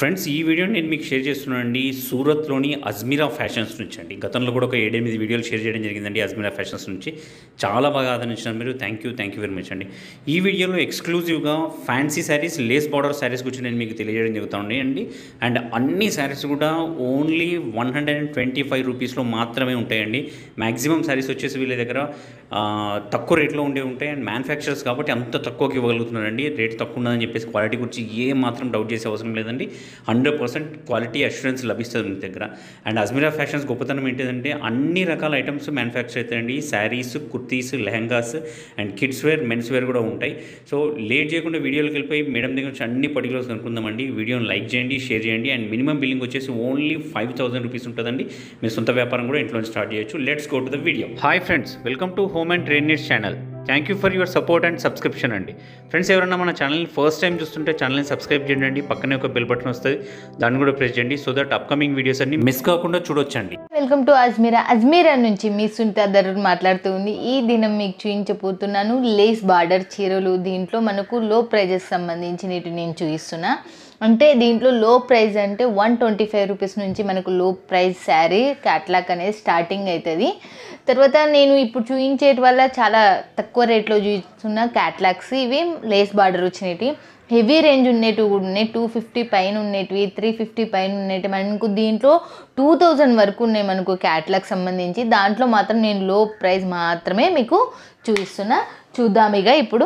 Friends ఈ video నేను మీకు షేర్ చేస్తున్నానండి సూరత్లోని అజ్మీరా ఫ్యాషన్స్ నుంచి అండి గతంలో కూడా ఒక ఏడెనిమిది వీడియోలు షేర్ చేయడం జరిగిందండి అజ్మీరా ఫ్యాషన్స్ నుంచి చాలా బాగా ఆదరించినారు మీరు thank you thank you very much అండి ఈ వీడియోలో ఎక్స్క్లూజివ్గా fancy saris lace border saris గురించి నేను మీకు తెలియజేయడం జరుగుతుంది అండి అండ్ అన్ని శారీస్ కూడా only one hundred and twenty five రూపీస్లో మాత్రమే ఉంటాయండి మ్యాక్సిమం శారీస్ వచ్చేసి వీళ్ళ దగ్గర ఆ, తక్కువ రేట్లో ఉండే ఉంటాయి అండ్ మ్యానుఫ్యాక్చరర్స్ కాబట్టి అంత తక్కువకి ఇవ్వగలుగుతున్నారండి రేట్ తక్కువ ఉన్నదని చెప్పేసి క్వాలిటీ గురించి ఏ మాత్రం డౌట్ చేసే అవసరం లేదండి హండ్రెడ్ పర్సెంట్ క్వాలిటీ అష్యూరెన్స్ లభిస్తుంది మీ దగ్గర అండ్ అజ్మీరా ఫ్యాషన్స్ గొప్పతనం ఏంటిదంటే అన్ని రకాల ఐటమ్స్ మ్యానుఫ్యాక్చర్ అవుతాయండి saris kurtis lehengas and kids wear men's wear కూడా ఉంటాయి సో లేట్ చేయకుండా వీడియోలోకి వెళ్ళిపోయి మేడం దగ్గర నుంచి అన్ని పర్టికులర్స్ కనుక్కుందామండి వీడియోని లైక్ చేయండి షేర్ చేయండి అండ్ మినిమం బిల్లింగ్ వచ్చేసి ఓన్లీ ఫైవ్ థౌసండ్ రూపీస్ ఉంటుందండి మీ సొంత వ్యాపారం కూడా ఇంట్లో స్టార్ట్ చేయొచ్చు let's go to the video hi friends welcome to home and trade needs channel thank you for your support and subscription అండి ఫ్రెండ్స్ ఎవరైనా మన ఛానల్ని ఫస్ట్ టైం చూస్తుంటే ఛానల్ని సబ్స్క్రైబ్ చేయండి పక్కనే ఒక బెల్ బటన్ వస్తుంది దాన్ని కూడా ప్రెస్ చేయండి సో దట్ అప్కమింగ్ వీడియోస్ అన్ని మిస్ కాకుండా చూడొచ్చండి వెల్కమ్ టు అజ్మీరా అజ్మీరా నుంచి మీ సునీత దరుణ్ మాట్లాడుతూ ఉంది ఈ దినం మీకు చూపించబోతున్నాను లేస్ బార్డర్ చీరలు దీంట్లో మనకు లో ప్రైజెస్ సంబంధించినవి నేను చూపిస్తున్నా అంటే దీంట్లో లో ప్రైస్ అంటే వన్ ట్వంటీ ఫైవ్ రూపీస్ నుంచి మనకు లో ప్రైస్ శారీ క్యాట్లాక్ అనేది స్టార్టింగ్ అవుతుంది తర్వాత నేను ఇప్పుడు చూపించేటి వల్ల చాలా తక్కువ రేట్లో చూపిస్తున్న క్యాట్లాక్స్ ఇవి లేస్ బార్డర్ వచ్చినవి హెవీ రేంజ్ ఉండేటివి కూడా ఉన్నాయి టూ ఫిఫ్టీ పైన ఉండేటివి త్రీ ఫిఫ్టీ పైన ఉండేటివి మనకు దీంట్లో టూ థౌజండ్ వరకు ఉన్నాయి మనకు క్యాట్లాగ్ సంబంధించి దాంట్లో మాత్రం నేను లో ప్రైస్ మాత్రమే మీకు చూపిస్తున్నా చూద్దాం ఇక ఇప్పుడు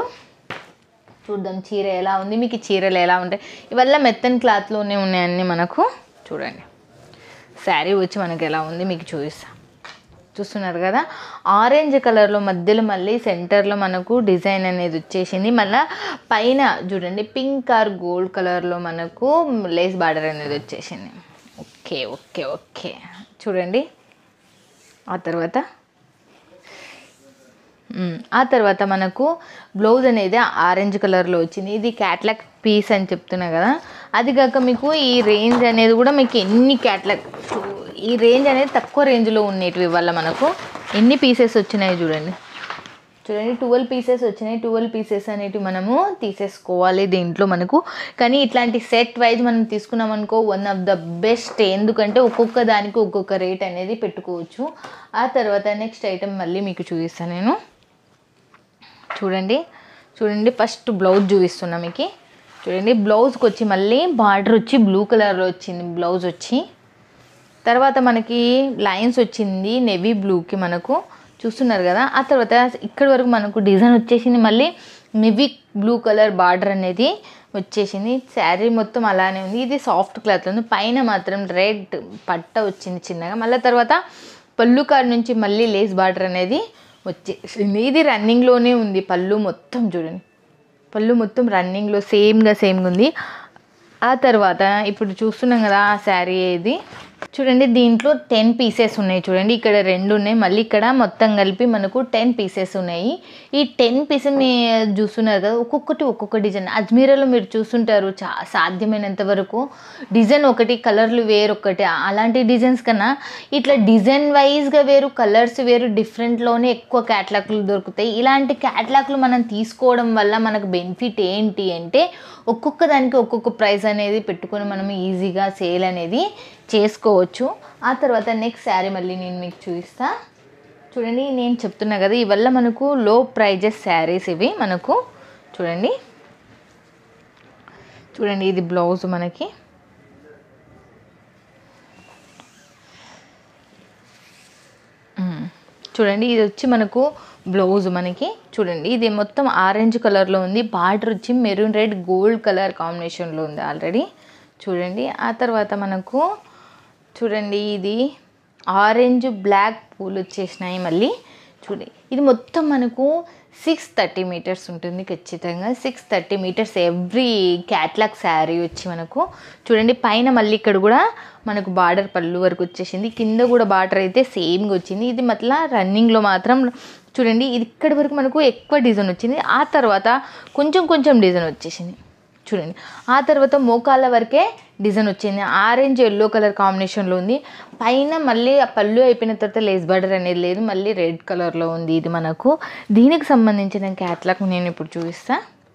చూద్దాం చీర ఎలా ఉంది మీకు ఈ చీరలు ఎలా ఉంటాయి ఇవల్ల మెత్తన్ క్లాత్లోనే ఉన్నాయన్నీ మనకు చూడండి శారీ వచ్చి మనకు ఎలా ఉంది మీకు చూపిస్తా చూస్తున్నారు కదా ఆరెంజ్ కలర్లో మధ్యలో మళ్ళీ సెంటర్లో మనకు డిజైన్ అనేది వచ్చేసింది మళ్ళీ పైన చూడండి పింక్ ఆర్ గోల్డ్ కలర్లో మనకు లేస్ బార్డర్ అనేది వచ్చేసింది ఓకే ఓకే ఓకే చూడండి ఆ తర్వాత మ్మ్. ఆ తర్వాత మనకు బ్లౌజ్ అనేది ఆరెంజ్ కలర్లో వచ్చింది ఇది క్యాట్లాగ్ పీస్ అని చెప్తున్నా కదా అది కాక మీకు ఈ రేంజ్ అనేది కూడా మీకు ఎన్ని క్యాట్లాగ్ ఈ రేంజ్ అనేది తక్కువ రేంజ్లో ఉండేటివి వల్ల మనకు ఎన్ని పీసెస్ వచ్చినాయి చూడండి చూడండి ట్వెల్వ్ పీసెస్ వచ్చినాయి ట్వెల్వ్ పీసెస్ అనేటివి మనము తీసేసుకోవాలి దీంట్లో మనకు కానీ ఇట్లాంటి సెట్ వైజ్ మనం తీసుకున్నాం అనుకో వన్ ఆఫ్ ద బెస్ట్ ఎందుకంటే ఒక్కొక్క దానికి ఒక్కొక్క రేట్ అనేది పెట్టుకోవచ్చు ఆ తర్వాత నెక్స్ట్ ఐటెం మళ్ళీ మీకు చూపిస్తాను నేను చూడండి చూడండి ఫస్ట్ బ్లౌజ్ చూపిస్తున్నా మీకు చూడండి బ్లౌజ్కి వచ్చి మళ్ళీ బార్డర్ వచ్చి బ్లూ కలర్లో వచ్చింది బ్లౌజ్ వచ్చి తర్వాత మనకి లైన్స్ వచ్చింది నెవీ బ్లూకి మనకు చూస్తున్నారు కదా ఆ తర్వాత ఇక్కడ వరకు మనకు డిజైన్ వచ్చేసింది మళ్ళీ నెవీ బ్లూ కలర్ బార్డర్ అనేది వచ్చేసింది శారీ మొత్తం అలానే ఉంది ఇది సాఫ్ట్ క్లాత్ ఉంది పైన మాత్రం రెడ్ పట్ట వచ్చింది చిన్నగా మళ్ళీ తర్వాత పళ్ళు కాడ నుంచి మళ్ళీ లేస్ బార్డర్ అనేది వచ్చేసింది ఇది రన్నింగ్లోనే ఉంది పళ్ళు మొత్తం చూడండి పళ్ళు మొత్తం రన్నింగ్లో సేమ్గా సేమ్గా ఉంది ఆ తర్వాత ఇప్పుడు చూస్తున్నాం కదా ఆ శారీ ఇది చూడండి దీంట్లో టెన్ పీసెస్ ఉన్నాయి చూడండి ఇక్కడ రెండు ఉన్నాయి మళ్ళీ ఇక్కడ మొత్తం కలిపి మనకు టెన్ పీసెస్ ఉన్నాయి ఈ టెన్ పీసెస్ మీ చూస్తున్నారు కదా ఒక్కొక్కటి ఒక్కొక్క డిజైన్ అజ్మీరాలో మీరు చూస్తుంటారు చా సాధ్యమైనంత వరకు డిజైన్ ఒకటి కలర్లు వేరొకటి అలాంటి డిజైన్స్ కన్నా ఇట్లా డిజైన్ వైజ్గా వేరు కలర్స్ వేరు డిఫరెంట్లోనే ఎక్కువ క్యాట్లాగ్లు దొరుకుతాయి ఇలాంటి క్యాట్లాగ్లు మనం తీసుకోవడం వల్ల మనకు బెనిఫిట్ ఏంటి అంటే ఒక్కొక్క దానికి ఒక్కొక్క ప్రైస్ అనేది పెట్టుకొని మనం ఈజీగా సేల్ అనేది చేసుకోవచ్చు ఆ తర్వాత నెక్స్ట్ శారీ మళ్ళీ నేను మీకు చూపిస్తా చూడండి నేను చెప్తున్నా కదా ఇవల్ల మనకు లో ప్రైజెస్ శారీస్ ఇవి మనకు చూడండి చూడండి ఇది బ్లౌజ్ మనకి మ్మ్. చూడండి ఇది వచ్చి మనకు బ్లౌజ్ మనకి చూడండి ఇది మొత్తం ఆరెంజ్ కలర్లో ఉంది బార్డర్ వచ్చి మెరూన్ రెడ్ గోల్డ్ కలర్ కాంబినేషన్లో ఉంది ఆల్రెడీ చూడండి ఆ తర్వాత మనకు చూడండి ఇది ఆరెంజ్ బ్లాక్ పూలు వచ్చేసినాయి మళ్ళీ చూడండి ఇది మొత్తం మనకు సిక్స్ థర్టీ మీటర్స్ ఉంటుంది ఖచ్చితంగా six thirty metres every catalogue sari వచ్చి మనకు చూడండి పైన మళ్ళీ ఇక్కడ కూడా మనకు బార్డర్ పళ్ళు వరకు వచ్చేసింది కింద కూడా బార్డర్ అయితే సేమ్గా వచ్చింది ఇది మళ్ళీ రన్నింగ్లో మాత్రం చూడండి ఇది ఇక్కడి వరకు మనకు ఎక్కువ డిజైన్ వచ్చింది ఆ తర్వాత కొంచెం కొంచెం డిజైన్ వచ్చేసింది చూడండి ఆ తర్వాత మోకాళ్ళ వరకే డిజైన్ వచ్చింది ఆరెంజ్ ఎల్లో కలర్ కాంబినేషన్లో ఉంది పైన మళ్ళీ ఆ పళ్ళు అయిపోయిన తర్వాత లేస్ బార్డర్ అనేది లేదు మళ్ళీ రెడ్ కలర్లో ఉంది ఇది మనకు దీనికి సంబంధించిన క్యాట్లాగ్ నేను ఇప్పుడు చూపిస్తా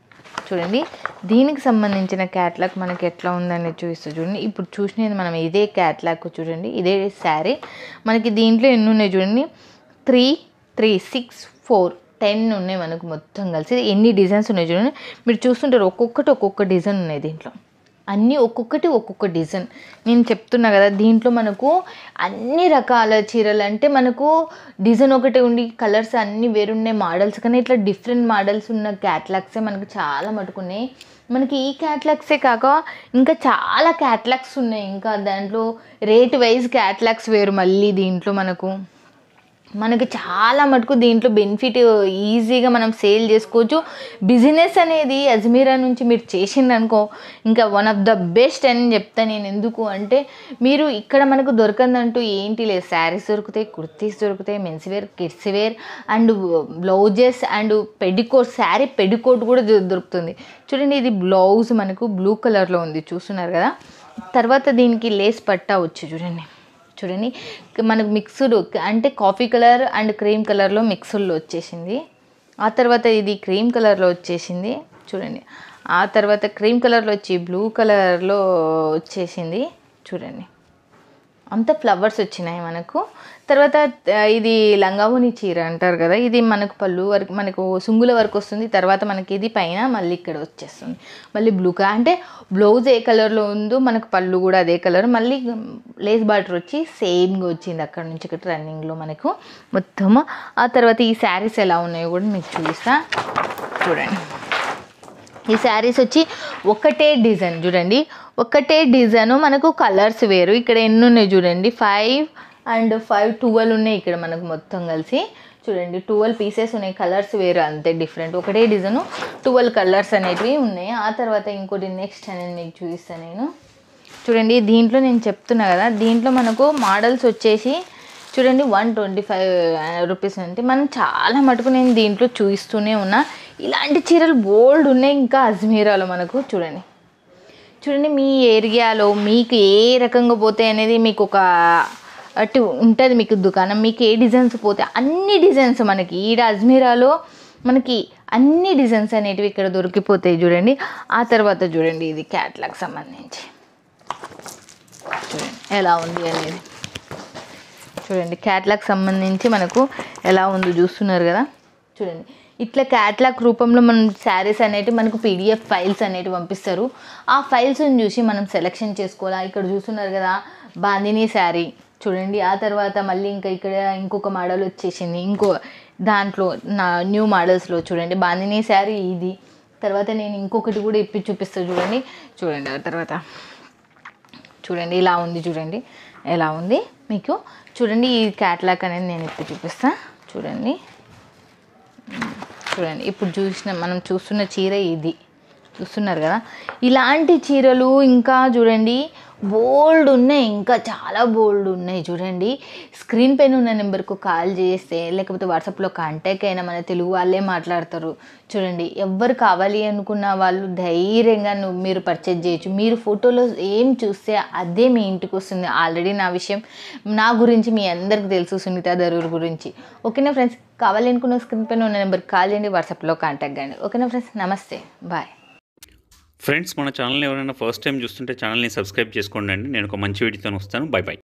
చూడండి దీనికి సంబంధించిన క్యాట్లాగ్ మనకి ఎట్లా ఉందని చూపిస్తా చూడండి ఇప్పుడు చూసినది మనం ఇదే క్యాట్లాగ్ చూడండి ఇదే శారీ మనకి దీంట్లో ఎన్ని ఉన్నాయి చూడండి three three six four ten ఉన్నాయి మనకు మొత్తం కలిసి ఎన్ని డిజైన్స్ ఉన్నాయి చూడండి మీరు చూస్తుంటారు ఒక్కొక్కటి ఒక్కొక్క డిజైన్ ఉన్నాయి దీంట్లో అన్నీ ఒక్కొక్కటి ఒక్కొక్క డిజైన్ నేను చెప్తున్నా కదా దీంట్లో మనకు అన్ని రకాల చీరలు అంటే మనకు డిజైన్ ఒకటే ఉండి కలర్స్ అన్నీ వేరున్నాయి మోడల్స్ కానీ ఇట్లా డిఫరెంట్ మోడల్స్ ఉన్న క్యాట్లాగ్సే మనకు చాలా మటుకున్నాయి మనకి ఈ క్యాట్లాగ్సే కాక ఇంకా చాలా క్యాట్లాగ్స్ ఉన్నాయి ఇంకా దాంట్లో రేట్ వైజ్ క్యాట్లాగ్స్ వేరు మళ్ళీ దీంట్లో మనకు మనకి చాలా మటుకు దీంట్లో బెనిఫిట్ ఈజీగా మనం సేల్ చేసుకోవచ్చు బిజినెస్ అనేది అజ్మీరా నుంచి మీరు చేసిందనుకో ఇంకా వన్ ఆఫ్ ద బెస్ట్ అని చెప్తా నేను ఎందుకు అంటే మీరు ఇక్కడ మనకు దొరకందంటూ ఏంటి లేదు శారీస్ దొరుకుతాయి కుర్తీస్ దొరుకుతాయి men's wear kids wear and blouses and petticoat sari petticoat కూడా దొ- దొరుకుతుంది చూడండి ఇది బ్లౌజ్ మనకు బ్లూ కలర్లో ఉంది చూస్తున్నారు కదా తర్వాత దీనికి లేస్ పట్టా వచ్చి చూడండి చూడండి మనకు మిక్స్డ్ అంటే కాఫీ కలర్ అండ్ క్రీమ్ కలర్లో మిక్స్డ్లో వచ్చేసింది ఆ తర్వాత ఇది క్రీమ్ కలర్లో వచ్చేసింది చూడండి ఆ తర్వాత క్రీమ్ కలర్లో వచ్చి బ్లూ కలర్లో వచ్చేసింది చూడండి అంత ఫ్లవర్స్ వచ్చినాయి మనకు తర్వాత ఆ, ఇది లంగావుని చీర అంటారు కదా ఇది మనకు పళ్ళు వరకు మనకు సుంగుల వరకు వస్తుంది తర్వాత మనకి ఇది పైన మళ్ళీ ఇక్కడ వచ్చేస్తుంది మళ్ళీ బ్లూ కలర్ అంటే బ్లౌజ్ ఏ కలర్లో ఉందో మనకు పళ్ళు కూడా అదే కలర్ మళ్ళీ లేస్ బార్డర్ వచ్చి సేమ్గా వచ్చింది అక్కడ నుంచి ఇక్కడ రన్నింగ్లో మనకు మొత్తం ఆ తర్వాత ఈ శారీస్ ఎలా ఉన్నాయో కూడా మీకు చూపిస్తా చూడండి ఈ శారీస్ వచ్చి ఒకటే డిజైన్ చూడండి ఒకటే డిజైన్ మనకు కలర్స్ వేరు ఇక్కడ ఎన్ని ఉన్నాయి చూడండి ఫైవ్ అండ్ ఫైవ్ ట్వెల్వ్ ఉన్నాయి ఇక్కడ మనకు మొత్తం కలిసి చూడండి ట్వెల్వ్ పీసెస్ ఉన్నాయి కలర్స్ వేరు అంతే డిఫరెంట్ ఒకటే డిజైన్ ట్వెల్వ్ కలర్స్ అనేటివి ఉన్నాయి ఆ తర్వాత ఇంకోటి నెక్స్ట్ అనేది మీకు చూపిస్తాను నేను చూడండి దీంట్లో నేను చెప్తున్నా కదా దీంట్లో మనకు మోడల్స్ వచ్చేసి చూడండి వన్ ట్వంటీ ఫైవ్ రూపీస్ అంటే మనం చాలా మటుకు నేను దీంట్లో చూపిస్తూనే ఉన్నా ఇలాంటి చీరలు బోల్డ్ ఉన్నాయి ఇంకా అజ్మీరాలో మనకు చూడండి చూడండి మీ ఏరియాలో మీకు ఏ రకంగా పోతాయి అనేది మీకు ఒక అటు ఉంటుంది మీకు దుకాణం మీకు ఏ డిజైన్స్ పోతే అన్ని డిజైన్స్ మనకి ఈడ అజ్మీరాలో మనకి అన్ని డిజైన్స్ అనేటివి ఇక్కడ దొరికిపోతాయి చూడండి ఆ తర్వాత చూడండి ఇది క్యాట్లాగ్ సంబంధించి చూడండి ఎలా ఉంది అనేది చూడండి క్యాట్లాగ్ సంబంధించి మనకు ఎలా ఉందో చూస్తున్నారు కదా చూడండి ఇట్లా క్యాట్లాగ్ రూపంలో మనం శారీస్ అనేటివి మనకు పీడిఎఫ్ ఫైల్స్ అనేటివి పంపిస్తారు ఆ ఫైల్స్ని చూసి మనం సెలెక్షన్ చేసుకోవాలా ఇక్కడ చూస్తున్నారు కదా బాందిని శారీ చూడండి ఆ తర్వాత మళ్ళీ ఇంకా ఇక్కడ ఇంకొక మోడల్ వచ్చేసింది ఇంకో దాంట్లో నా న్యూ మోడల్స్లో చూడండి బాందిని శారీ ఇది తర్వాత నేను ఇంకొకటి కూడా ఇప్పి చూపిస్తాను చూడండి చూడండి ఆ తర్వాత చూడండి ఇలా ఉంది చూడండి ఎలా ఉంది మీకు చూడండి ఈ క్యాట్లాగ్ అనేది నేను ఇప్పుడు చూపిస్తా చూడండి ఉమ్, చూడంండి ఇప్పుడు చూసిన మనం చూస్తున్న చీర ఇది చూస్తున్నారు కదా ఇలాంటి చీరలు ఇంకా చూడండి బోల్డ్ ఉన్నాయి ఇంకా చాలా బోల్డ్ ఉన్నాయి చూడండి స్క్రీన్ పైన ఉన్న నెంబర్కు కాల్ చేస్తే లేకపోతే వాట్సాప్లో కాంటాక్ట్ అయినా మన తెలుగు వాళ్ళే మాట్లాడతారు చూడండి ఎవ్వరు కావాలి అనుకున్న వాళ్ళు ధైర్యంగా నువ్వు మీరు పర్చేజ్ చేయొచ్చు మీరు ఫోటోలో ఏం చూస్తే అదే మీ ఇంటికి వస్తుంది ఆల్రెడీ నా విషయం నా గురించి మీ అందరికి తెలుసు సునీత దరూర్ గురించి ఓకేనా ఫ్రెండ్స్ కావాలి అనుకున్న స్క్రీన్ పైన ఉన్న నెంబర్కి కాల్ చేయండి వాట్సాప్లో కాంటాక్ట్ చేయండి ఓకేనా ఫ్రెండ్స్ నమస్తే బాయ్ ఫ్రెండ్స్ మన ఛానల్ని ఎవరైనా ఫస్ట్ టైం చూస్తుంటే ఛానల్ని సబ్స్క్రైబ్ చేసుకోండి అండి నేను ఒక మంచి వీడియోతో వస్తాను బై బై